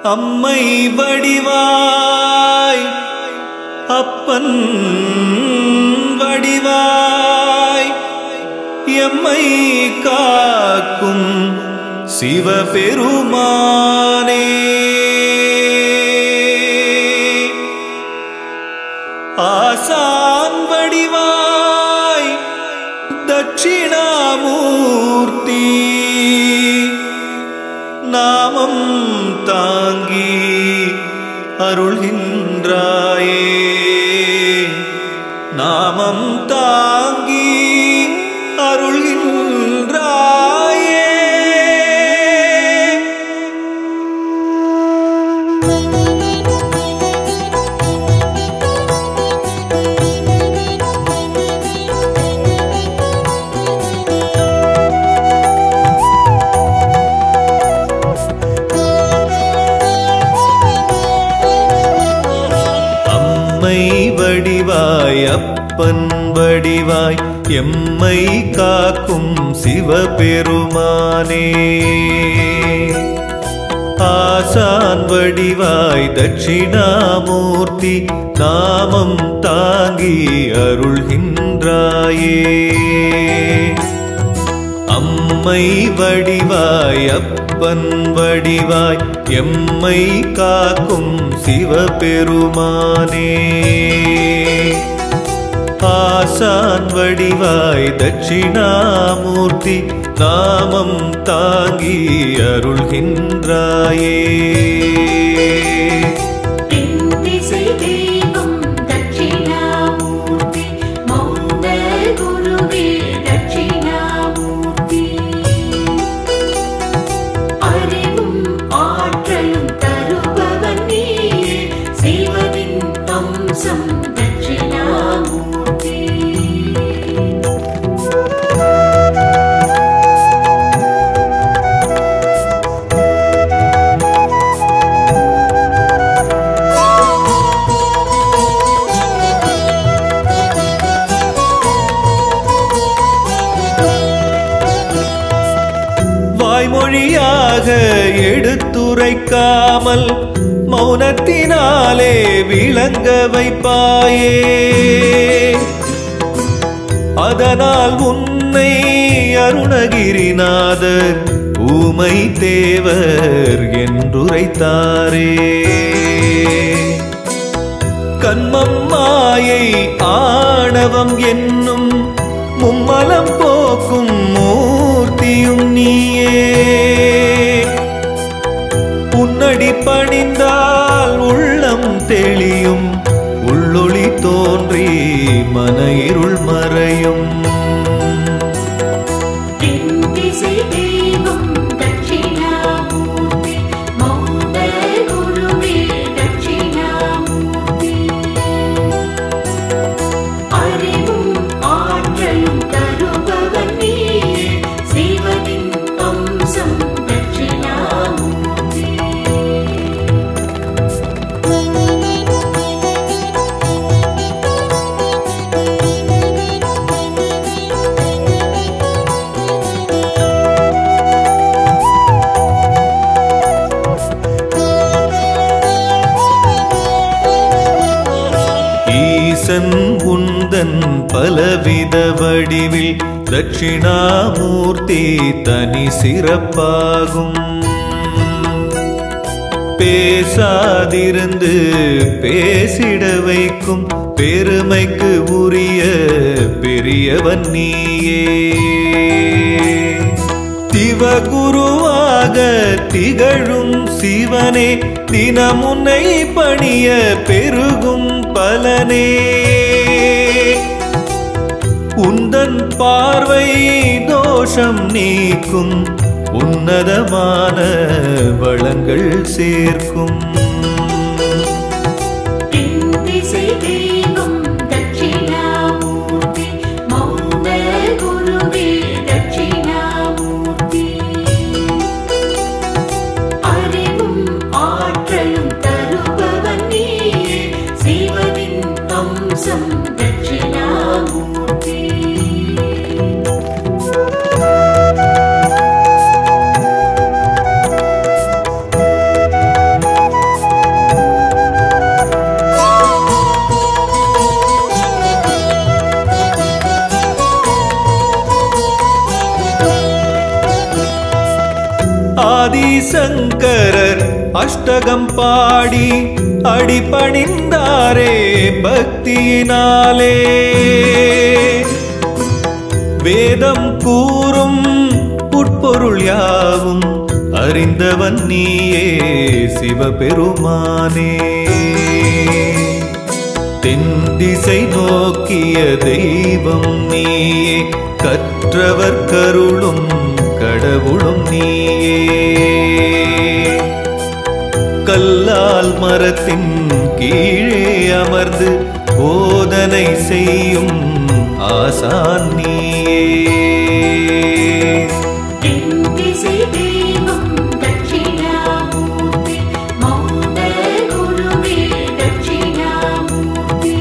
அம்மை வடிவாய் அப்பன் வடிவாய் எம்மை காக்கும் சிவபெருமானே ஆசான் வடிவாய் தட்சிணாமூர்த்தி நாமம் தாங்கி அருள்கின்றாயே நாமம் தாங்கி அருள்கின்றாயே அம்மை வடிவாய் அப்பன் வடிவாய் எம்மை காக்கும் சிவபெருமானே ஆசான் வடிவாய் தட்சிணாமூர்த்தி நாமம் தாங்கி அருள்கின்றாயே அம்மை வடிவாய் அப்பன் வடிவாய் எம்மை காக்கும் சிவபெருமானே ஆசான் வடிவாய் தட்சிணாமூர்த்தி நாமம் தாங்கி அருள்கின்றாயே தென்திசை தெய்வம் தட்சிணாமூர்த்தி மௌன குருவே தட்சிணாமூர்த்தி அறிவும் ஆற்றலும் தருபவன் நீயே சிவனின் அம்சம் தட்சிணாமூர்த்தி வாய்மொழியாக எடுத்துரைக்காமல் மௌனத்தினாலே விளங்க வைப்பாயே அதனால் உன்னை அருணகிரிநாதர் ஊமை தேவர் என்றுரைத்தாரே கண்மம் மாயை ஆணவம் என்னும் மும்மலம் போக்கும் மூர்த்தியும் நீயே உன்னடி பணிந்தால் உள்ளம் தெளியும் உள்ளொளி தோன்றி மன இருள் மறையும் தென்திசை தெய்வம் தட்சிணாமூர்த்தி மௌன குருவே தட்சிணாமூர்த்தி அறிவும் ஆற்றலும் தருபவன் நீயே சிவனின் அம்சம் தட்சிணாமூர்த்தி ஈசன் உந்தன் பலவித வடிவில் தட்சிணாமூர்த்தி தனி சிறப்பாகும் பேசாதிருந்து பேசிட வைக்கும் பெருமைக்கு உரிய பெரியவன் நீயே சிவகுருவாக திகழும் சிவனே தினமுன்னை பணிய பெருகும் பலனே உந்தன் பார்வை தோஷம் நீக்கும் உன்னதமான வளங்கள் சேர்க்கும் தென்திசை தெய்வம் தட்சிணாமூர்த்தி மௌன குருவே தட்சிணாமூர்த்தி அறிவும் ஆற்றலும் தருபவன் நீயே சிவனின் அம்சம் தட்சிணாமூர்த்தி ஆ ஆதிசங்கரர் அஷ்டகம் பாடி அடிபணிந்தாரே பக்தியினாலே வேதம் கூறும் உட்பொருள் யாவும் அறிந்தவன் நீயே சிவபெருமானே தென் திசை நோக்கிய தெய்வம் நீயே கற்றவர் கருளும் கடவுளும் நீயே கல்லால் மரத்தின் கீழே அமர்ந்து போதனை செய்யும் ஆசான் நீயே திசை தெய்வம் தட்சிணாமூர்த்தி மௌன குருவே தட்சிணாமூர்த்தி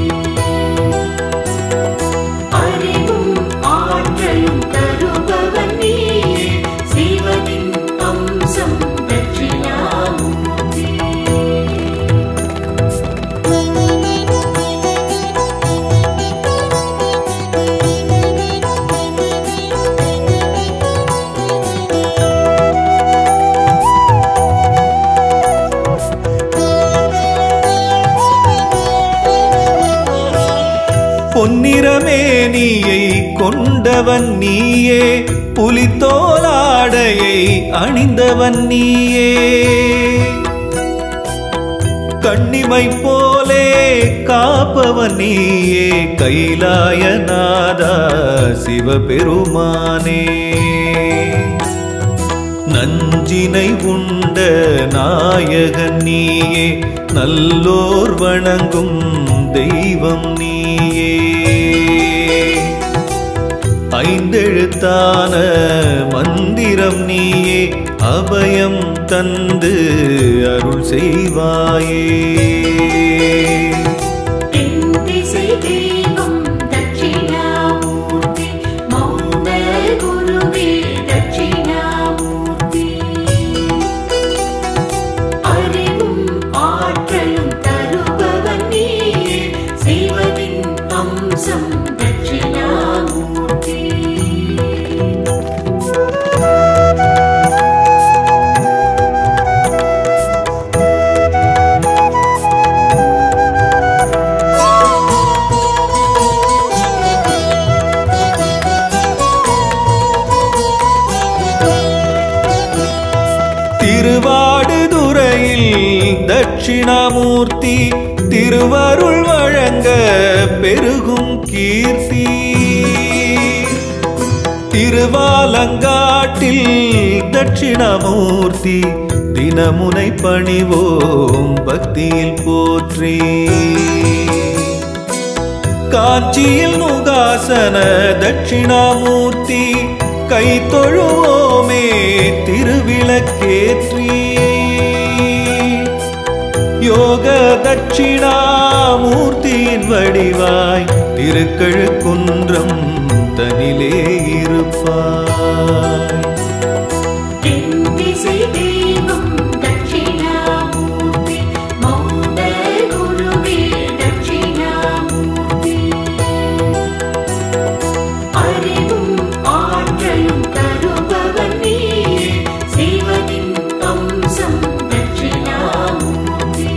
அறிவும் ஆற்றலும் தருபவன் நீயே சிவனின் அம்சம் தட்சிணாமூர்த்தி பொன்னிறமேனியை கொண்டவன் நீயே புலித்தோலாடையை அணிந்தவன் நீயே கண்ணிமை போலே காப்பவன் நீயே கைலாயநாதா சிவபெருமானே நஞ்சினை உண்ட நாயகன் நீயே நல்லோர் வணங்கும் தெய்வம் நீயே ஐந்தெழுத்தான மந்திரம் நீயே அபயம் தந்து அருள் செய்வாயே திசை தெய்வம் தட்சிணாமூர்த்தி மௌன குருவே தட்சிணாமூர்த்தி அறிவும் ஆற்றலும் தருபவன் நீயே சிவனின் அம்சம் தட்சிணாமூர்த்தி திருவாடுதுறையில் தட்சிணாமூர்த்தி திருவருள் வழங்க பெருகும் கீர்த்தி திருவாலங்காட்டில் தட்சிணாமூர்த்தி தினமுனை பணிவோம் பக்தியில் போற்றி காஞ்சியில் நுகாசன தட்சிணாமூர்த்தி கை தொழுவோமே திருவிளக்கேற்றி யோக தட்சிணாமூர்த்தியின் வடிவாய் திருக்கழுக்குன்றம் தனிலே இருப்பாய் திசை தெய்வம் தட்சிணாமூர்த்தி மௌன குருவே தட்சிணாமூர்த்தி அறிவும் ஆற்றலும் தருபவன் நீயே சிவனின் அம்சம் தட்சிணாமூர்த்தி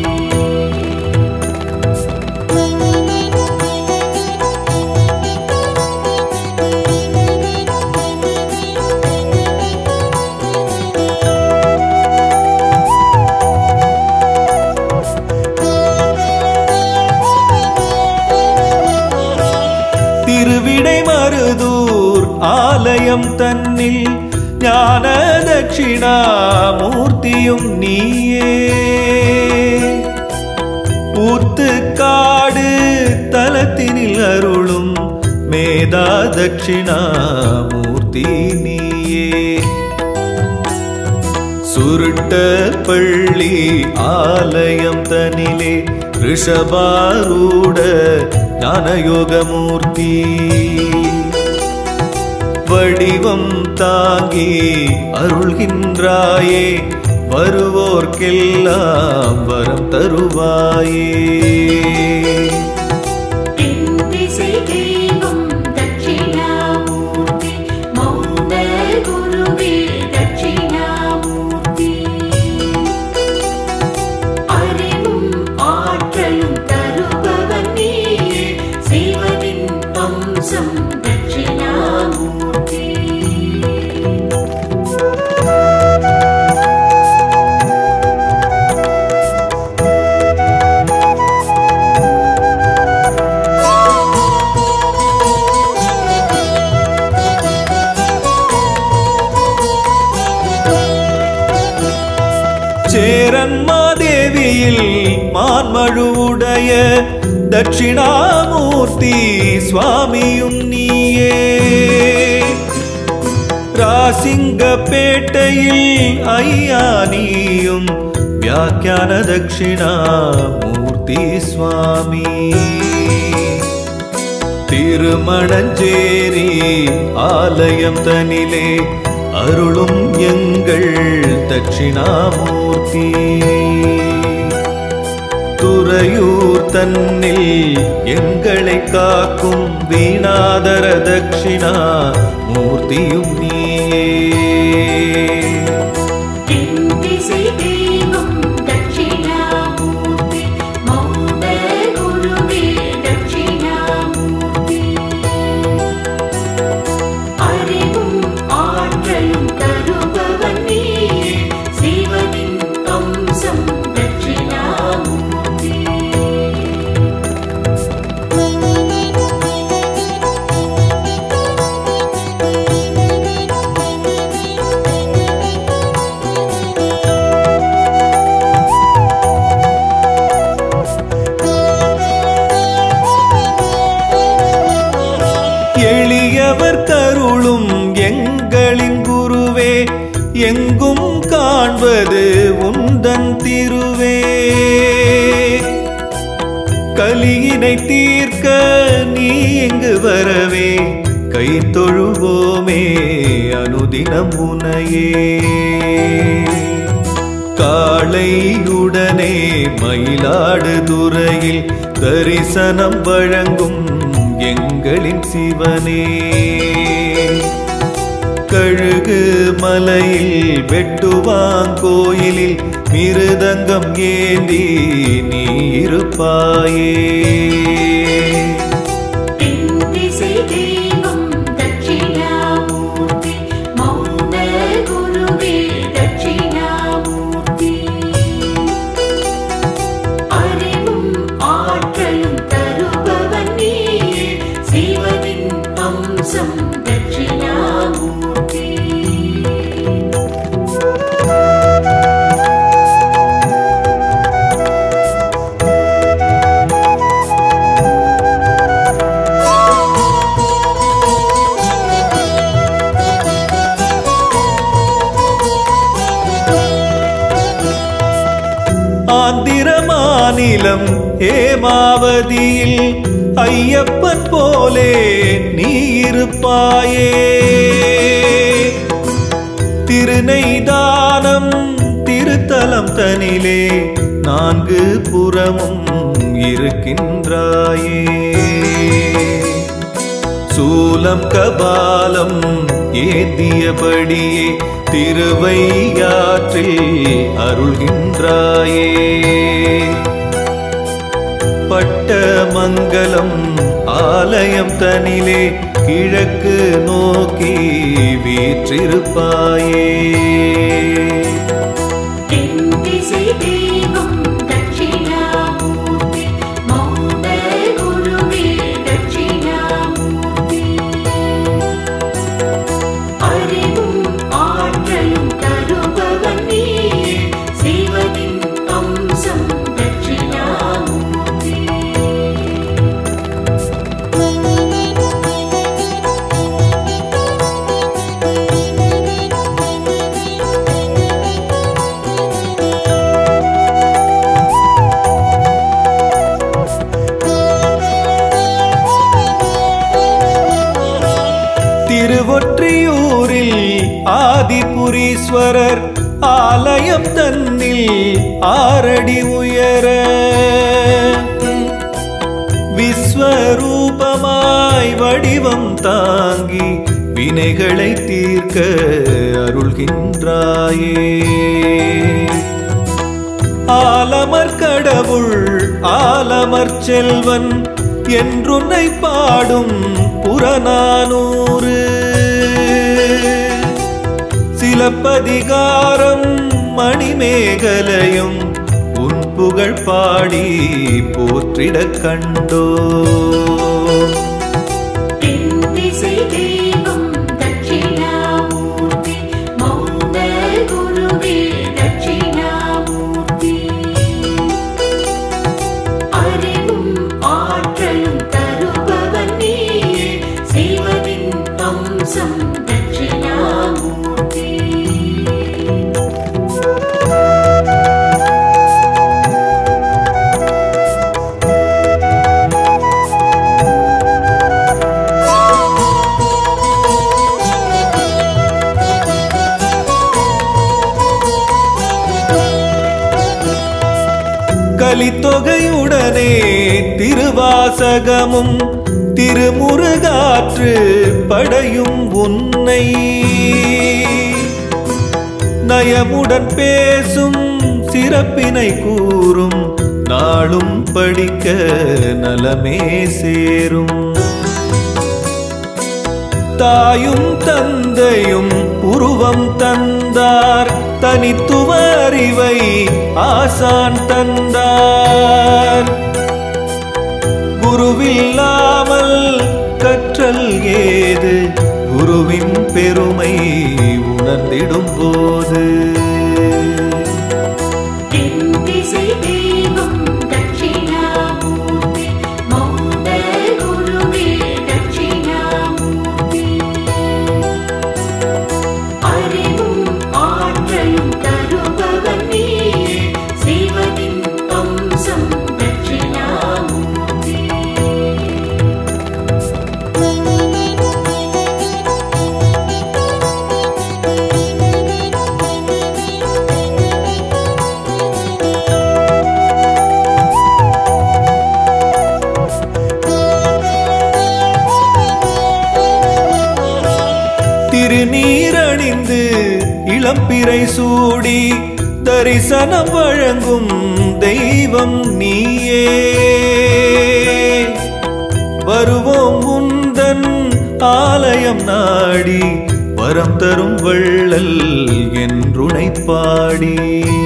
திருவிடை மருதூர் ஆலயம் தன்னில் ஞான தட்சிணாமூர்த்தியும் நீயே ஊர்த்து காடு தலத்தினில் அருளும் மேதா தட்சிணாமூர்த்தி நீயே சுருட்ட பள்ளி ஆலயம் தனிலே ரிஷபாரூட ஞானயோகமூர்த்தி வடிவம் தாங்கி அருள்கின்றாயே வருவோர்க்கெல்லாம் வரம் தருவாயே திசை தெய்வம் தட்சிணாமூர்த்தி மௌன குருவே தட்சிணாமூர்த்தி சேரன்மாதேவியில் மான்மழுவுடைய தட்சிணாமூர்த்தி சுவாமியும் நீயே ராசிங்கப்பேட்டையில் ஐயா நீயும் வியாக்கியான தட்சிணாமூர்த்தி சுவாமி திருமணஞ்சேரி ஆலயம் தனிலே அருளும் எங்கள் தட்சிணாமூர்த்தி துறையூர் தன்னில் எங்களை காக்கும் வீணாதர தட்சிணா மூர்த்தியும் நீயே தென்திசை தெய்வம் தட்சிணாமூர்த்தி மௌன குருவே தட்சிணாமூர்த்தி அறிவும் ஆற்றலும் தருபவன் நீயே சிவனின் அம்சம் தட்சிணாமூர்த்தி எளியவர் கருளும் எங்களின் குருவே எங்கும் காண்பது உந்தன் திருவே கலியினை தீர்க்க நீ எங்கு வரவே கை தொழுவோமே அனுதினம் உனையே காளையுடனே மயிலாடுதுறையில் தரிசனம் வழங்கும் எங்களின் சிவனே கழுகு மலையில் வெட்டுவாங்கோயிலில் மிருதங்கம் ஏந்தி நீ இருப்பாயே தென்திசை தெய்வம் தட்சிணாமூர்த்தி மௌன குருவே தட்சிணாமூர்த்தி அறிவும் ஆற்றலும் தருபவன் நீயே சிவனின் அம்சம் தட்சிணாமூர்த்தி ஆந்திர மாநிலம் ஹேமாவதியில் ஐயப்பன் போலே நீ இருப்பாயே திருநெய்தானம் திருத்தலம் தனிலே நான்கு புறமும் இருக்கின்றாயே சூலம் கபாலம் ஏந்தியபடியே திருவையாற்றில் அருள்கின்றாயே பட்டமங்கலம் ஆலயம் தனிலே கிழக்கு நோக்கி வீற்றிருப்பாயே தென்திசை தெய்வம் தட்சிணாமூர்த்தி மௌன குருவே தட்சிணாமூர்த்தி அறிவும் ஆற்றலும் தருபவன் நீயே சிவனின் அம்சம் தட்சிணாமூர்த்தி திருவொற்றியூரில் ஆதிபுரீஸ்வரர் ஆலயம் தன்னில் ஆரடி உயர விஸ்வரூபமாய் வடிவம் தாங்கி வினைகளை தீர்க்க அருள்கின்றாயே ஆலமர் கடவுள் ஆலமர் செல்வன் என்றுன்னை பாடும் புறநானூறு சிலப்பதிகாரம் மணிமேகலையும் உன் புகழ் பாடி போற்றிடக் கண்டோ தென்திசை தெய்வம் தட்சிணாமூர்த்தி மௌன குருவே தட்சிணாமூர்த்தி கலித்தொகையுடனே திருவாசகமும் திருமுருகாற்று படையும் உன்னை நயமுடன் பேசும் சிறப்பினை கூறும் நாளும் படிக்க நலமே சேரும் தாயும் தந்தையும் உருவம் தந்தார் தனித்துவ அறிவை ஆசான் தந்தார் குருவில்லாமல் கற்றல் ஏது குருவின் பெருமை உணர்ந்திடும் போது தென்திசை தெய்வம் தட்சிணாமூர்த்தி மௌன குருவே தட்சிணாமூர்த்தி அறிவும் ஆற்றலும் தருபவன் நீயே சிவனின் அம்சம் தட்சிணாமூர்த்தி திருநீரணிந்து இளம்பிறை சூடி தரிசனம் வழங்கும் தெய்வம் நீயே வருவோம் முந்தன் ஆலயம் நாடி வரம் தரும் வள்ளல் என்றுனை பாடி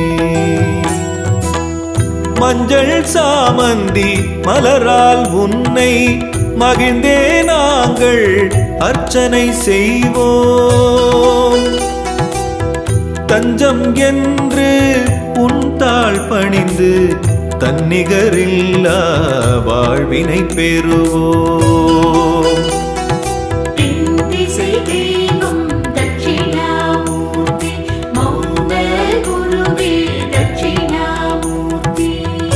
மஞ்சள் சாமந்தி மலரால் உன்னை மகிழ்ந்தே நாங்கள் அர்ச்சனை செய்வோம் தஞ்சம் என்று உன் தாழ் பணிந்து தன்னிகரில்லா வாழ்வினை பெறுவோம் தென்திசை தெய்வம் தட்சிணாமூர்த்தி மௌன குருவே தட்சிணாமூர்த்தி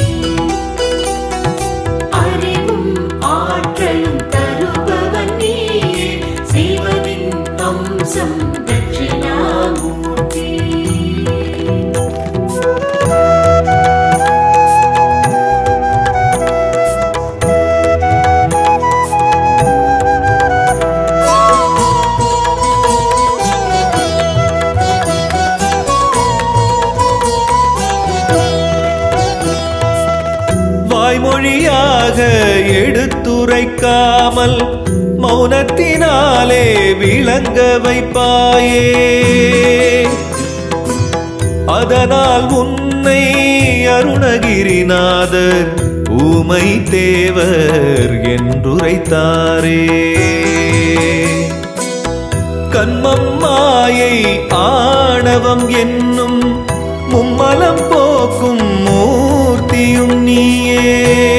அறிவும் ஆற்றலும் தருபவன் நீயே சிவனின் அம்சம் தட்சிணாமூர்த்தி வாய்மொழியாக எடுத்துரைக்காமல் மௌனத்தினாலே விளங்க வைப்பாயே அதனால் உன்னை அருணகிரிநாதர் ஊமை தேவர் என்றுரைத்தாரே கண்மம் மாயை ஆணவம் என்னும் மும்மலம் போக்கும் மூர்த்தியும் நீயே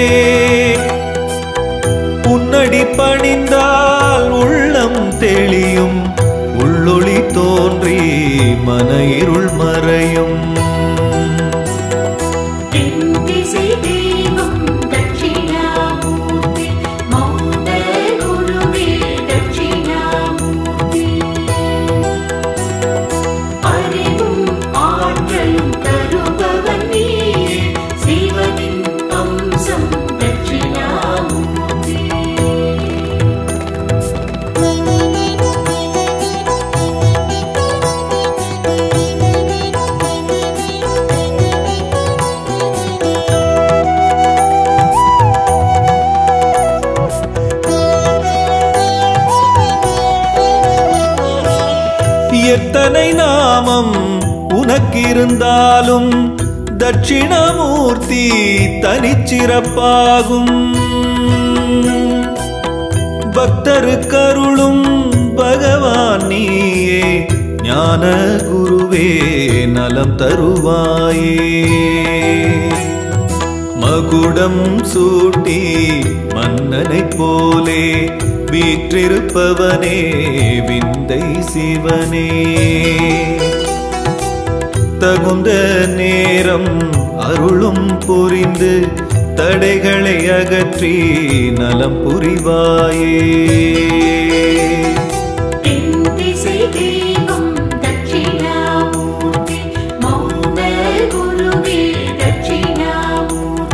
உன்னடி பணிந்தால் உள்ளம் தெளியும் உள்ளொளி தோன்றி மன இருள் மறையும் தென்திசை தெய்வம் தட்சிணாமூர்த்தி மௌன குருவே தட்சிணாமூர்த்தி அறிவும் ஆற்றலும் தருபவன் நீயே சிவனின் அம்சம் தட்சிணாமூர்த்தி எத்தனை நாமம் உனக்கிருந்தாலும் தட்சிணாமூர்த்தி தனிச்சிறப்பாகும் பக்தருக்கருளும் பகவான் நீயே ஞான குருவே நலம் தருவாயே மகுடம் சூட்டி மன்னனைப் போலே வீற்றிருப்பவனே விந்தை சிவனே தகுந்த நேரம் அருளும் புரிந்து தடைகளை அகற்றி நலம் புரிவாயே தென்திசை தெய்வம் தட்சிணாமூர்த்தி மௌன குருவே தட்சிணாமூர்த்தி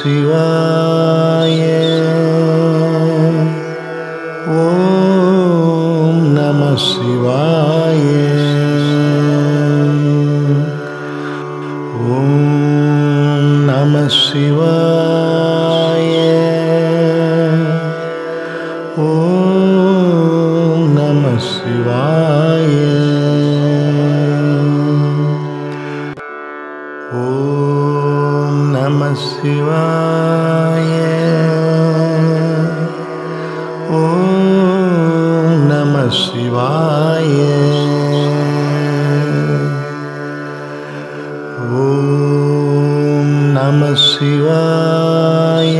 சிவாய ஓம் நம சிவாய ஓம் நம சிவாய ஓம் நம சிவாய ஓம் நம சிவாய ஓம் நம சிவாய ஓம் நம சிவாய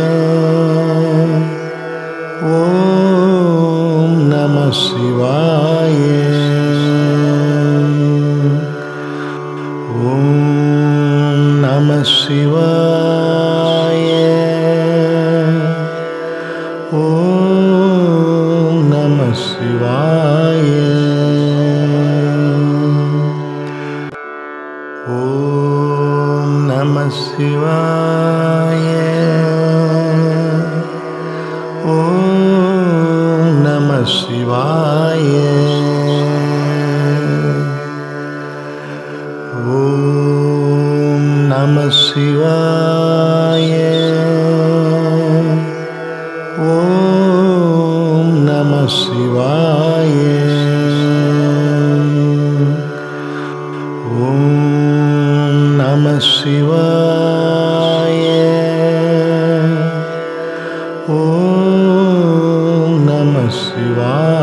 ஓம் நம சிவாய ஓம் நம சிவாய ஓம் நம சிவாய ஓம் நம சிவாய ஓம் நம சிவாய ஓம் நம சிவாய ஓம் நம சிவாய ஓம் நம சிவாய ஓம் நம சிவாய